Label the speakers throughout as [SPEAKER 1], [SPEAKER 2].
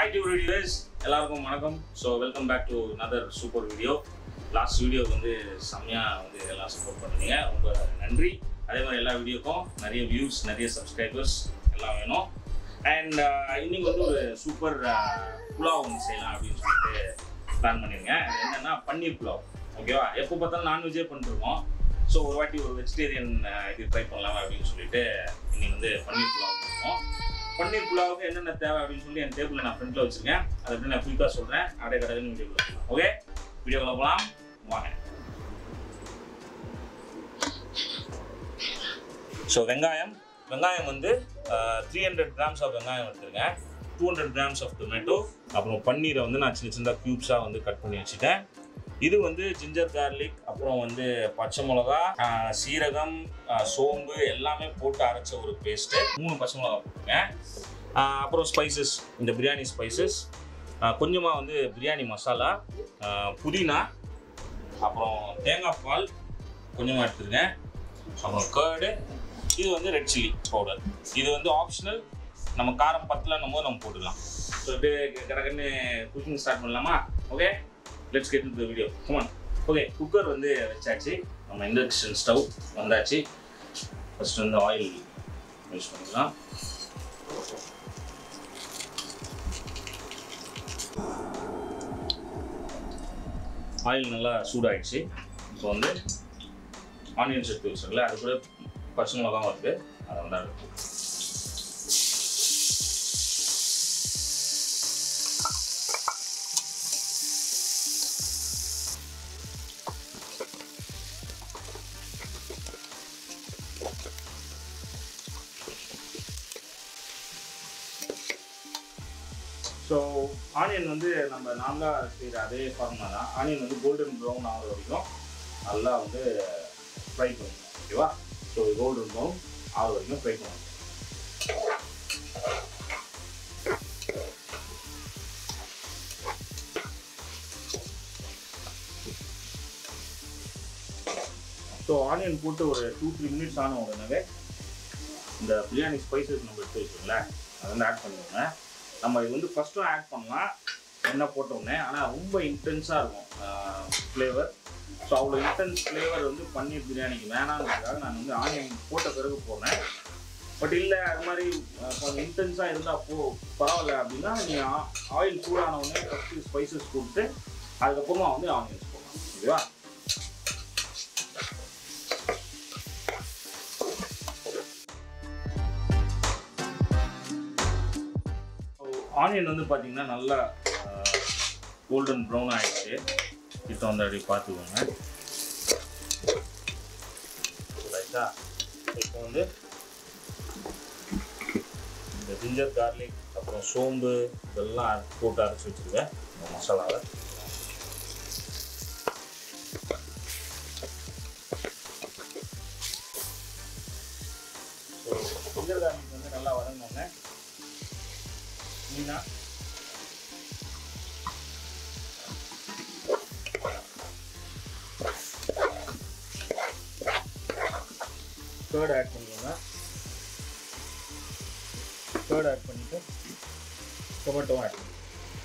[SPEAKER 1] Hi to videos எல்லாருக்கும் வணக்கம் so welcome back to another super video last video வந்து செம்மையாக வந்து எல்லாம் சப்போர்ட் பண்ணுறீங்க ரொம்ப நன்றி அதே மாதிரி எல்லா வீடியோக்கும் நிறைய வியூஸ் நிறைய சப்ஸ்கிரைபர்ஸ் எல்லாம் வேணும் அண்ட் இன்னைக்கு வந்து ஒரு சூப்பர் புலாவ் ஒன்று செய்யலாம் அப்படின்னு சொல்லிட்டு பிளான் பண்ணியிருக்கேன் அது என்னன்னா பன்னீர் புலாவ் ஓகேவா எப்போ பார்த்தாலும் நான்வெஜ்ஜே பண்ணிருக்கோம் ஸோ ஒரு வாட்டி ஒரு வெஜிடேரியன் இது ட்ரை பண்ணலாம் அப்படின்னு சொல்லிட்டு இன்னைக்கு வந்து பன்னீர் புலாவ் பண்ணுவோம் பன்னீர் புலாவுக்கு என்னென்ன தேவை அப்படின்னு சொல்லி என் டேபிளில் நான் ஃப்ரண்ட்டில் வச்சிருக்கேன் அதை எப்படி நான் குயிக்காக சொல்கிறேன் அப்படியே கடவுள் வீடியோக்குள்ள போகலாம் ஓகே வீடியோக்குள்ள போகலாம் வாங்க ஸோ வெங்காயம் வெங்காயம் வந்து த்ரீ ஹண்ட்ரட் கிராம்ஸ் ஆஃப் வெங்காயம் எடுத்துருக்கேன் two hundred grams of tomato அப்புறம் பன்னீரை வந்து நான் சின்ன சின்னதாக க்யூப்ஸாக வந்து கட் பண்ணி வச்சுட்டேன் இது வந்து ஜிஞ்சர் கார்லிக் அப்புறம் வந்து பச்சை மிளகா ஆஹ் சீரகம் ஆஹ் சோம்பு எல்லாமே போட்டு அரைச்ச ஒரு பேஸ்ட்டு மூணு பச்சை மிளகா போட்டுருங்க ஆஹ் அப்புறம் ஸ்பைசஸ் இந்த பிரியாணி ஸ்பைசஸ் கொஞ்சமாக வந்து பிரியாணி மசாலா ஆஹ் புதினா அப்புறம் தேங்காய் பால் கொஞ்சமாக எடுத்துருக்கேன் அப்புறம் கேர்டு இது வந்து ரெட் சில்லி பவுடர் இது வந்து ஆப்ஷனல் நம்ம காரம் பத்தலன்னும் போது நம்ம போட்டுக்கலாம் ஸோ இப்படியே கடற்கன்னு குக்கிங் ஸ்டார்ட் பண்ணலாமா ஓகே லெட்ஸ் கெட் இந்த வீடியோ கமான் ஓகே குக்கர் வந்து வச்சாச்சு நம்ம இண்டக்ஷன் ஸ்டவ் வந்தாச்சு ஃபர்ஸ்ட் வந்து ஆயில் யூஸ் பண்ணிக்கலாம் ஆயில் நல்லா சூடாயிடுச்சு இப்போ வந்து ஆனியன்ஸ் எடுத்து வச்சிருக்கல அது கூட பச்சை மிளகாவும் இருக்குது அதை வந்து அடுத்து ஸோ ஆனியன் வந்து நம்ம நார்மலாக செய்கிற அதே ஃபார்முலா தான் ஆனியன் வந்து கோல்டன் ப்ரௌன் ஆகிற வரைக்கும் நல்லா வந்து ஃப்ரை பண்ணணும் ஓகேவா ஸோ கோல்டன் ப்ரௌன் ஆகிற வரைக்கும் ஃப்ரை பண்ணணும் ஸோ ஆனியன் போட்டு ஒரு டூ த்ரீ மினிட்ஸ் ஆன உடனே இந்த பிரியாணி ஸ்பைசஸ் நம்ம எடுத்து வச்சோம்ல அதை வந்து ஆட் பண்ணிடுவோங்க நம்ம இது வந்து ஃபஸ்ட்டும் ஆட் பண்ணலாம் எண்ணெய் போட்டோடனே ஆனால் ரொம்ப இன்டென்ஸாக இருக்கும் ஃப்ளேவர் ஸோ அவ்வளோ இன்டென்ஸ் ஃப்ளேவர் வந்து பன்னீர் பிரியாணிக்கு வேணாங்கிறதுக்காக நான் வந்து ஆனியன் போட்ட பிறகு போனேன் பட் இல்லை அது மாதிரி அஹ், கொஞ்சம் இன்டென்ஸாக இருந்தால் போ பரவாயில்ல அப்படின்னா நீங்கள் ஆயில் சூடான உடனே ஃபஸ்ட்டு ஸ்பைசஸ் கொடுத்து அதுக்கப்புறமா வந்து ஆனியன்ஸ் போடலாம் ஓகேவா ஆனியன் வந்து பார்த்தீங்கன்னா நல்லா கோல்டன் ப்ரௌன் ஆயிடுச்சு இப்போ வந்து அப்படி பார்த்துக்கோங்க ரைட்டா இப்போ வந்து இந்த ஜிஞ்சர் கார்லிக் அப்புறம் சோம்பு இதெல்லாம் போட்டு அரைச்சி வச்சுருக்கேன் இந்த மசாலாவை ஸோ ஜிஞ்சர் கார்லிக் வந்து நல்லா வதங்கினோடனே மீனா கேர்ட் ஆட் பண்ணிக்கோங்க கேர்ட் ஆட் பண்ணிட்டு டொமேட்டோவும் ஆட் பண்ணிக்கோங்க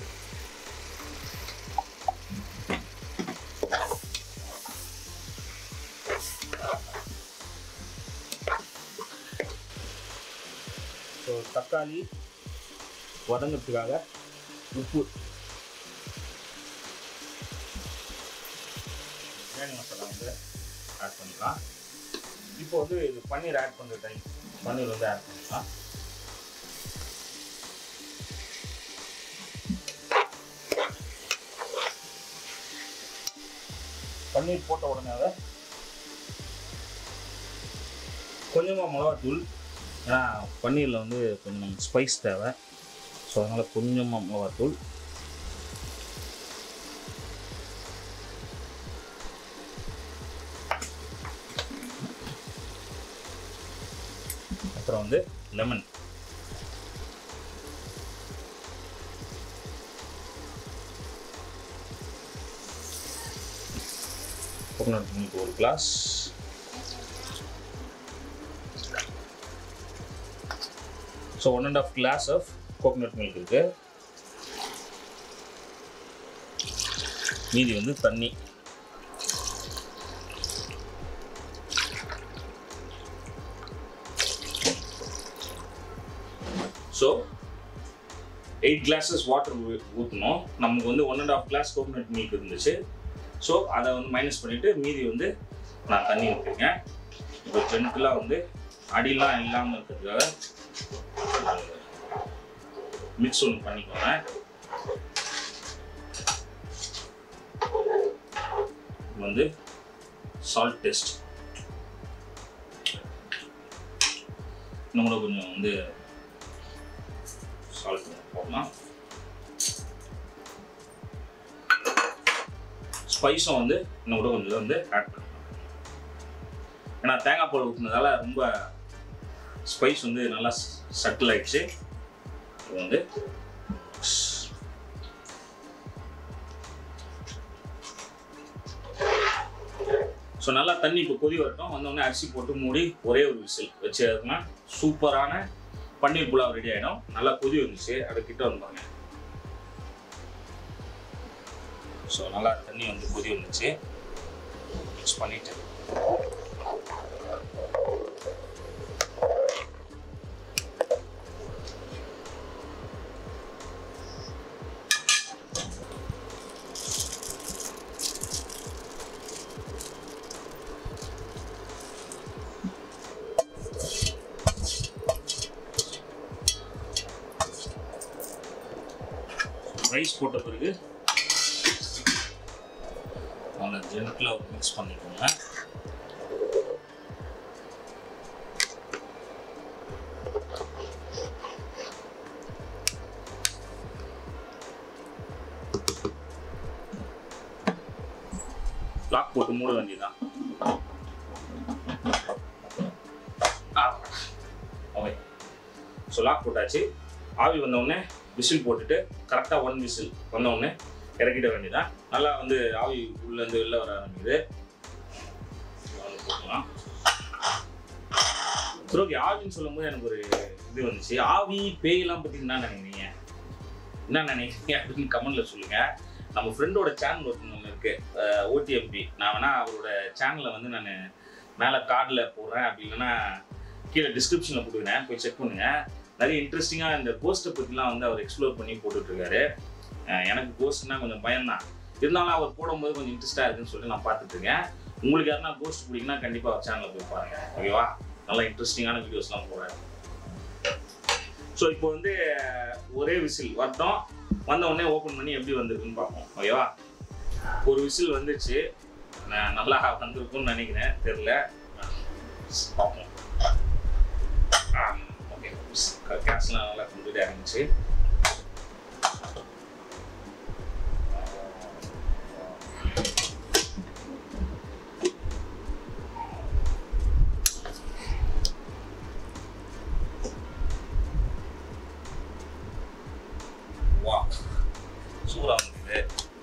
[SPEAKER 1] ஸோ தக்காளி வதங்கிறதுக்காக உப்பு பிரியாணி மசாலா வந்து ஆட் பண்ணிக்கலாம் இப்போ வந்து இது பன்னீர் ஆட் பண்ணுற டைம் பன்னீர் வந்து ஆட் பண்ணிக்கலாம் பன்னீர் போட்ட உடனே கொஞ்சமாக மிளகாத்தூள் ஏன்னா பன்னீரில் வந்து கொஞ்சம் நமக்கு ஸ்பைஸ் தேவை ஸோ அதனால் கொஞ்சமாக மிளகாத்தூள் அப்புறம் வந்து லெமன் கோகனட் மில்க் ஒரு glass so one and half glass of coconut milk இருக்குது மீதி வந்து தண்ணி ஸோ எயிட் கிளாஸஸ் வாட்டர் ஊற்றணும் நமக்கு வந்து one and half glass coconut milk இருந்துச்சு ஸோ அதை வந்து மைனஸ் பண்ணிவிட்டு மீதி வந்து நான் தண்ணி ஊற்றிருக்கேன் இப்போ ஜென்டலாக வந்து அடிலாம் இல்லாமல் இருக்கிறதுக்காக மிக்ஸ் ஒன்று பண்ணிக்கோங்க இது வந்து சால்ட் டெஸ்ட் இன்னும் கூட கொஞ்சம் வந்து சால்ட் போடலாம் ஸ்பைஸும் வந்து இன்னும் கூட கொஞ்சம் வந்து ஆட் பண்ணலாம் ஏன்னா தேங்காய் பால் ஊற்றுனதால ரொம்ப ஸ்பைஸ் வந்து நல்லா சட்டில் ஆயிடுச்சு இது வந்து ஸோ நல்லா தண்ணி இப்போ கொதி வரட்டும் வந்தோடனே அரிசி போட்டு மூடி ஒரே ஒரு விசில் வச்சு அதுனா சூப்பரான பன்னீர் புலாவ் ரெடி ஆகிடும் நல்லா கொதி வந்துச்சு அது கிட்ட வந்தாங்க ஸோ நல்லா தண்ணி வந்து கொதி வந்துச்சு மிக்ஸ் பண்ணிட்டு ரைஸ் போட்ட பிறகு நல்லா ஜென்டில் மிக்ஸ் பண்ணிக்கோங்க லாக் போட்டு மூட வேண்டியதுதான் ஓகே ஸோ லாக் போட்டாச்சு ஆவி வந்தவுடனே விசில் போட்டுட்டு கரெக்டாக ஒன் விசில் வந்தவுடனே இறக்கிட வேண்டியதான் நல்லா வந்து ஆவி உள்ளேருந்து வெளில வர ஆரம்பிக்குது வந்து போட்டுக்கலாம் துரோகி ஆவின்னு சொல்லும்போது எனக்கு ஒரு இது வந்துச்சு ஆவி பேயெல்லாம் பற்றி என்ன நினைக்கிறீங்க என்ன நினைக்கிறீங்க அப்படின்னு கமெண்ட்ல சொல்லுங்க நம்ம ஃப்ரெண்டோட சேனல் ஒருத்தங்க ஒன்று இருக்கு ஓடிஎம்பி நான் வேணா அவரோட சேனலை வந்து நான் மேலே கார்டில் போடுறேன் அப்படி இல்லைன்னா கீழே டிஸ்கிரிப்ஷனில் போட்டுக்கிறேன் போய் செக் பண்ணுங்க நிறைய இன்ட்ரெஸ்டிங்காக இந்த கோஸ்ட்டை பற்றிலாம் வந்து அவர் எக்ஸ்ப்ளோர் பண்ணி போட்டுட்ருக்காரு எனக்கு கோஸ்ட்னா கொஞ்சம் பயம்தான் இருந்தாலும் அவர் போடும்போது கொஞ்சம் இன்ட்ரெஸ்டாக இருக்குன்னு சொல்லிட்டு நான் பார்த்துட்டு இருக்கேன் உங்களுக்கு யாருன்னா கோஸ்ட் பிடிக்குன்னா கண்டிப்பாக அவர் சேனலில் போய் பாருங்க ஓகேவா நல்லா இன்ட்ரெஸ்டிங்கான வீடியோஸ்லாம் போடுறாரு ஸோ இப்போ வந்து ஒரே விசில் வரட்டும் வந்த உடனே ஓப்பன் பண்ணி எப்படி வந்திருக்குன்னு பார்ப்போம் ஓகேவா ஒரு விசில் வந்துச்சு நான் நல்லா வந்திருக்கும்னு நினைக்கிறேன் தெரில பார்ப்போம் ஓகே கேஸ்லாம் நல்லா கம்ப்ளீட் ஆகிருந்துச்சு வா சூப்பராக இருந்தது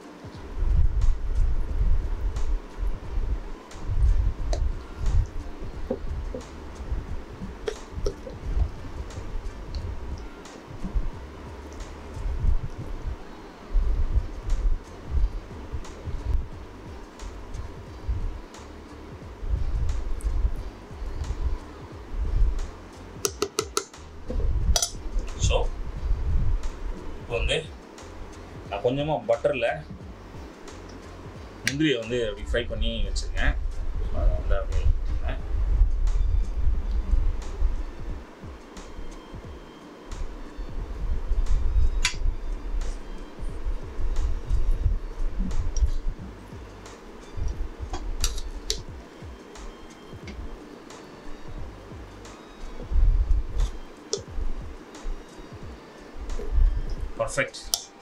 [SPEAKER 1] ஸோ இப்போ வந்து நான் கொஞ்சமாக பட்டரில் முந்திரியை வந்து அப்படி ஃப்ரை பண்ணி வச்சுருக்கேன் அதை வந்து அப்படியே ஊத்திக்கிறேன். பர்ஃபெக்ட்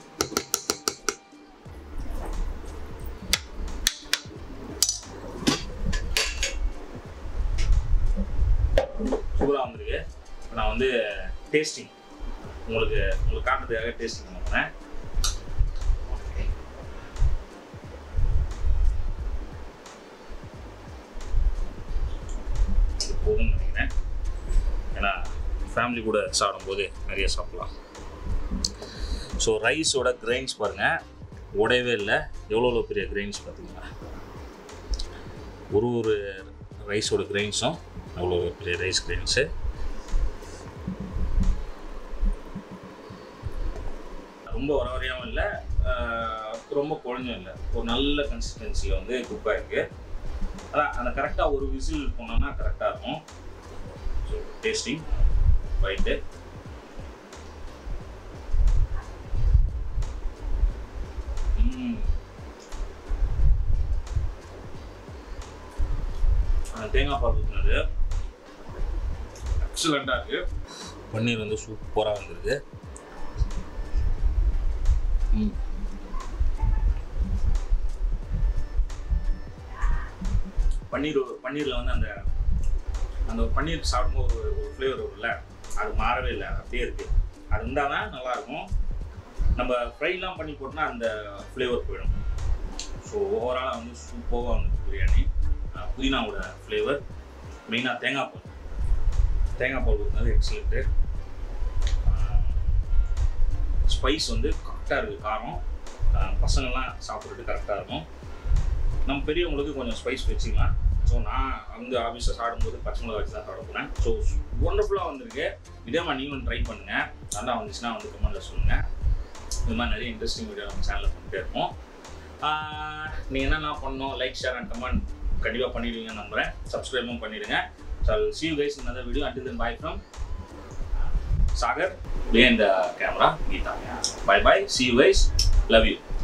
[SPEAKER 1] சூப்பராக வந்திருக்கு இப்போ நான் வந்து டேஸ்டிங் உங்களுக்கு உங்களுக்கு காட்டுறதுக்காக டேஸ்டிங் பண்ண போகிறேன் போதும்னு நினைக்கிறேன் ஏன்னா ஃபேமிலி கூட சாப்பிடும்போது நிறைய சாப்பிடலாம் ஸோ ரைஸோட கிரைன்ஸ் பாருங்கள் உடையவே இல்லை எவ்வளோ எவ்வளோ பெரிய கிரெயின்ஸ் பார்த்தீங்களா ஒரு ஒரு ரைஸோட கிரெயின்ஸும் அவ்வளோ பெரிய ரைஸ் கிரெயின்ஸு ரொம்ப வர வரையாமல் இல்லை ரொம்ப குழஞ்சும் இல்லை ஒரு நல்ல கன்சிஸ்டன்சியில் வந்து குக் ஆகிருக்கு அதான் அந்த கரெக்டாக ஒரு விசில் போனோம்னா கரெக்டாக இருக்கும் ஸோ டேஸ்டிங் ரைட்டு தேங்காய் பால் ஊற்றினது எக்ஸலண்ட்டாக இருக்குது பன்னீர் வந்து சூப்பராக வந்திருக்கு ம் பன்னீர் பன்னீரில் வந்து அந்த அந்த பன்னீர் சாப்பிடும்போது ஒரு ஒரு ஃப்ளேவர் வரும்ல அது மாறவே இல்லை அது அப்படியே இருக்குது அது இருந்தால் தான் நல்லாயிருக்கும் நம்ம ஃப்ரைலாம் பண்ணி போட்டோம்னா அந்த ஃப்ளேவர் போயிடும் ஸோ ஓவராலாக வந்து சூப்பராக வந்து பிரியாணி அஹ் புதினாவோட ஃப்ளேவர் மெயினாக தேங்காய் பால் தேங்காய் பால் ஊற்றினது எக்ஸலண்ட்டு ஸ்பைஸ் வந்து கரெக்டாக இருக்குது காரம் அஹ் பசங்கள்லாம் சாப்பிட்றதுக்கு கரெக்டாக இருக்கும் நம்ம பெரியவங்களுக்கு கொஞ்சம் ஸ்பைஸ் வச்சுக்கலாம் ஸோ நான் அங்கே ஆஃபீஸில் சாப்பிடும்போது பச்சை மிளகா வச்சு தான் சாப்பிட போகிறேன் ஸோ ஒண்டர்ஃபுல்லாக வந்திருக்கு இதே மாதிரி நீங்களும் ட்ரை பண்ணுங்கள் நல்லா வந்துச்சுன்னா வந்து கமெண்ட்டில் சொல்லுங்கள் இது மாதிரி நிறைய இன்ட்ரெஸ்டிங் வீடியோ நம்ம சேனலில் பண்ணிட்டே இருப்போம் நீங்கள் என்னென்ன பண்ணணும் லைக் ஷேர் அண்ட் கமெண்ட் கண்டிப்பாக பண்ணிடுவீங்கன்னு நம்புகிறேன் சப்ஸ்கிரைபும் பண்ணிடுங்க so see you guys in another video until then bye from Sagar behind the camera Geeta bye bye see you guys love you